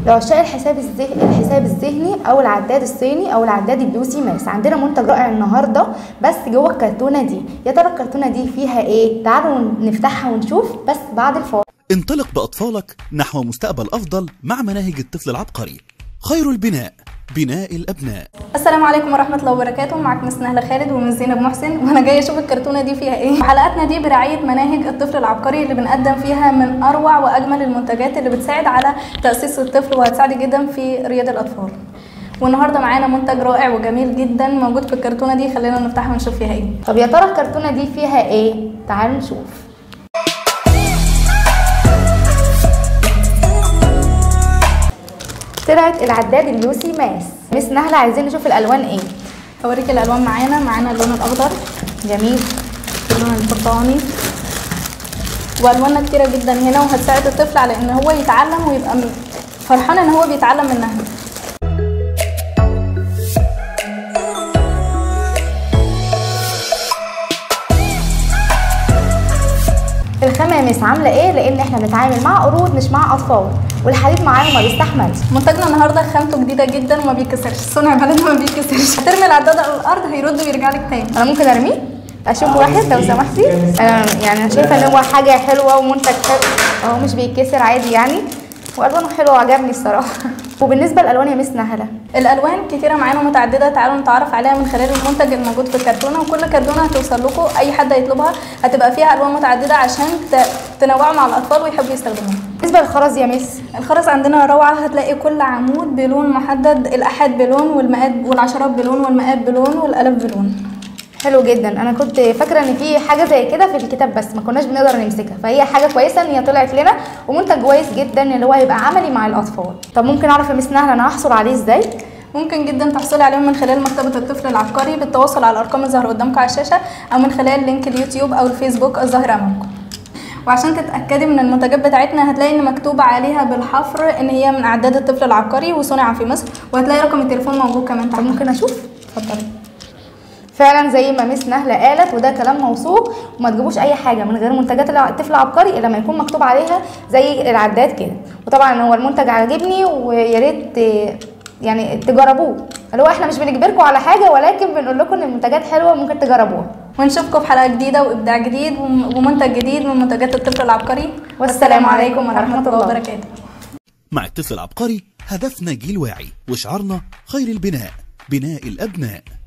لعشاق الحساب الذهني الحساب الذهني او العداد الصيني او العداد البيوسي ماس عندنا منتج رائع النهارده بس جوه الكرتونه دي يا ترى الكرتونه دي فيها ايه تعالوا نفتحها ونشوف بس بعد الفاصل انطلق بأطفالك نحو مستقبل أفضل مع مناهج الطفل العبقري خير البناء بناء الأبناء السلام عليكم ورحمة الله وبركاته معك مس نهلة خالد ومن زينب محسن وانا جاية اشوف الكرتونة دي فيها ايه حلقاتنا دي برعاية مناهج الطفل العبقري اللي بنقدم فيها من اروع واجمل المنتجات اللي بتساعد على تأسيس الطفل وهتساعد جدا في رياض الاطفال والنهارده معانا منتج رائع وجميل جدا موجود في الكرتونة دي خلينا نفتحها ونشوف فيها ايه طب يا ترى الكرتونه دي فيها ايه تعالوا نشوف طلعت العداد اليوسي ماس مس نهله عايزين نشوف الالوان ايه اوريك الالوان معانا معانا اللون الاخضر جميل اللون البرتقاني والواننا كتيره جدا هنا وهتساعد الطفل على ان هو يتعلم ويبقى م- فرحان ان هو بيتعلم منها الخامه يا مس عامله ايه لان احنا بنتعامل مع قرود مش مع اطفال والحديد معاهم ما بيستحملش منتجنا النهارده خامته جديده جدا وما بيتكسرش صنع بلدنا ما بيتكسرش هترمي العداد على الارض هيرد ويرجع لك تاني انا ممكن ارميه اشوف واحد لو سمحتي انا يعني انا شايفه ان هو حاجه حلوه ومنتج حلو اهو مش بيتكسر عادي يعني والوانه حلوه وعجبني الصراحه وبالنسبه للالوان يا مس نهله الالوان كتيره معانا متعدده تعالوا نتعرف عليها من خلال المنتج الموجود في الكرتونه وكل كرتونه هتوصل لكم اي حد هيطلبها هتبقى فيها الوان متعدده عشان ت- تنوعوا مع الاطفال ويحبوا يستخدموها بالنسبه للخرز يا مس الخرز عندنا روعه هتلاقي كل عمود بلون محدد الاحاد بلون والمئات والعشرات بلون والمئات بلون والالاف بلون حلو جدا انا كنت فاكره ان في حاجه زي كده في الكتاب بس ما كناش بنقدر نمسكها فهي حاجه كويسه ان هي طلعت لنا ومنتج كويس جدا اللي هو هيبقى عملي مع الاطفال طب ممكن اعرف يا مس نهله انا هحصل عليه ازاي ممكن جدا تحصلي عليهم من خلال مكتبة الطفل العبقري بالتواصل على الأرقام الظاهرة قدامكم على الشاشة أو من خلال لينك اليوتيوب أو الفيسبوك الظاهر أمامكم وعشان تتأكدي من المنتجات بتاعتنا هتلاقي إن مكتوب عليها بالحفر إن هي من أعداد الطفل العبقري وصنع في مصر وهتلاقي رقم التليفون موجود كمان طب تحت ممكن اشوف اتفضلي فعلا زي ما مس نهله قالت وده كلام موثوق وما تجيبوش اي حاجه من غير منتجات الع- الطفل العبقري الا لما يكون مكتوب عليها زي العداد كده وطبعا هو المنتج عاجبني ويا ريت آه، يعني تجربوه اللي هو احنا مش بنجبركم على حاجه ولكن بنقول لكم ان المنتجات حلوه ممكن تجربوها ونشوفكم في حلقة جديدة وإبداع جديد وم- ومنتج جديد من منتجات الطفل العبقري والسلام عليكم ورحمة الله. وبركاته مع الطفل العبقري هدفنا جيل واعي وشعارنا خير البناء بناء الأبناء